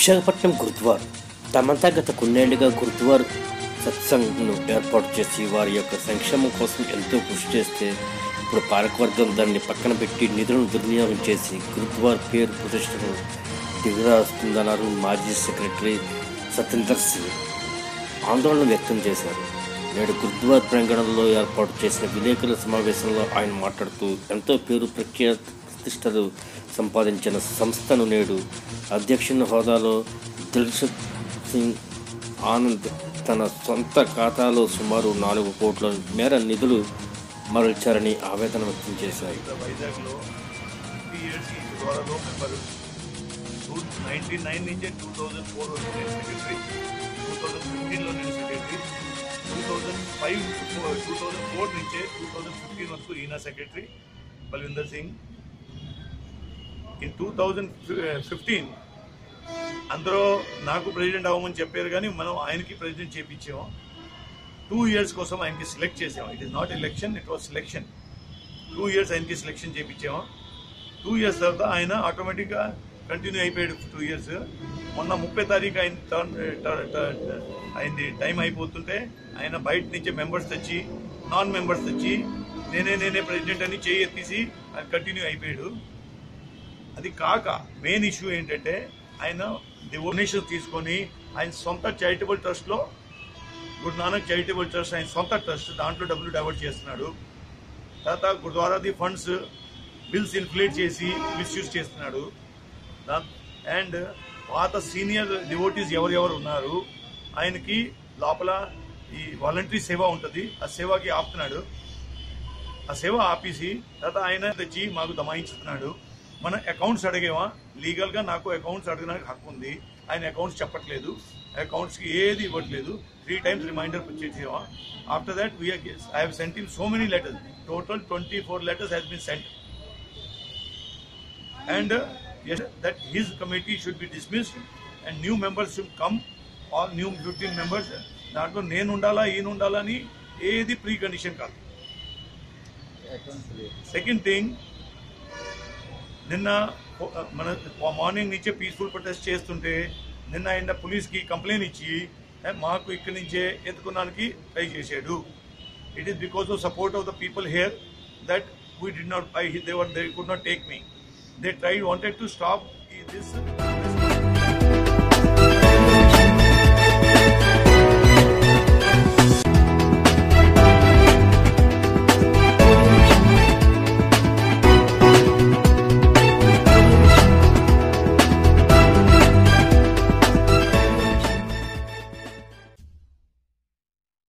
విశాఖపట్నం గురుద్వార్ తమంతా గత కొన్నేళ్లుగా గురుద్వార్ సత్సంగ్ను ఏర్పాటు చేసి వారి యొక్క సంక్షేమం కోసం ఎంతో కృషి చేస్తే ఇప్పుడు పాలకవర్గం దాన్ని పక్కన పెట్టి నిధులను దుర్వినియోగం చేసి గురుద్వార్ పేరు ప్రతిష్టను దిగరాస్తుందన్నారు మాజీ సెక్రటరీ సతీందర్ సింగ్ ఆందోళన వ్యక్తం చేశారు నేడు గురుద్వార్ ప్రాంగణంలో ఏర్పాటు చేసిన విలేకరుల సమావేశంలో ఆయన మాట్లాడుతూ ఎంతో పేరు ప్రఖ్యాత ప్రతిష్టలు సంపాదించిన సంస్థను నేడు అధ్యక్షుని హోదాలో దిల్షద్ సింగ్ ఆనంద్ తన సొంత ఖాతాలో సుమారు నాలుగు కోట్ల మేర నిధులు మరల్చారని ఆవేదన వ్యక్తం చేశారు వైజాగ్లో ఫిఫ్టీ ఇయర్స్ ఈ ద్వారాలో మెంబర్ టూ నైన్టీ నైన్ నుంచి టూ థౌజండ్ ఫోర్ వరకు నేను సెక్రటరీ టూ థౌజండ్ ఫిఫ్టీన్లో నేను secretary two thousand five two thousand ఫోర్ నుంచే టూ థౌజండ్ ఫిఫ్టీన్ వరకు ఈయన secretary Balwinder Singh in two thousand fifteen అందరూ నాకు ప్రెసిడెంట్ అవ్వమని చెప్పారు కానీ మనం ఆయనకి ప్రెసిడెంట్ చేపించాము టూ ఇయర్స్ కోసం ఆయనకి సెలెక్ట్ చేసాము it is not election it was selection two years ఆయనకి సెలెక్షన్ చేయించాము టూ ఇయర్స్ తర్వాత ఆయన ఆటోమేటిక్గా కంటిన్యూ అయిపోయాడు టూ ఇయర్స్ మొన్న ముప్పై తారీఖు ఆయన టర్న్ ట- ట- ఆయనది టైం అయిపోతుంటే ఆయన బయట నుంచి మెంబర్స్ తెచ్చి నాన్ మెంబర్స్ తెచ్చి నేనే నేనే ప్రెసిడెంట్ అని చేయి ఎత్తేసి ఆయన కంటిన్యూ అయిపోయాడు అది కాక మెయిన్ ఇష్యూ ఏంటంటే ఆయన డొనేషన్ తీసుకొని ఆయన సొంత చారిటబుల్ ట్రస్ట్లో గురు నానక్ చారిటబుల్ ట్రస్ట్ ఆయన సొంత ట్రస్ట్ దాంట్లో డబ్బులు డైవర్ట్ చేస్తున్నాడు తర్వాత గురుద్వారాది ఫండ్స్ బిల్స్ ఇన్ఫ్లేట్ చేసి మిస్యూజ్ చేస్తున్నాడు అండ్ పాత సీనియర్ డివోటీస్ ఎవరెవరు ఉన్నారు ఆయనకి లోపల ఈ వాలంటరీ సేవ ఉంటుంది ఆ సేవకి ఆపుతున్నాడు ఆ సేవ ఆపేసి తర్వాత ఆయన తెచ్చి మాకు దమాయించుతున్నాడు మన అకౌంట్స్ అడిగేవా లీగల్ గా నాకు అకౌంట్స్ అడగడానికి హక్కు ఉంది ఆయన అకౌంట్స్ చెప్పట్లేదు అకౌంట్స్ కి ఏది ఇవ్వట్లేదు త్రీ టైమ్స్ రిమైండర్ చేసేవా after that we I have sent in so many letters total twenty four letters has been sent and uh, yes, that his committee should be dismissed and new members should come all new 15 members దాంట్లో నేను ఉండాలా ఈయన ఉండాలా అని ఏది precondition కాదు second thing నిన్న పో- మన మార్నింగ్ నుంచే పీస్ఫుల్ ప్రొటెస్ట్ చేస్తుంటే నిన్న ఆయన పోలీస్కి కంప్లైంట్ ఇచ్చి "ఏ, మాకు ఇక్కడి నుంచే ఎత్తుకోవడానికి ట్రై చేశాడు it is because of support of the people here that we did not I they were they could not take me they tried wanted to stop this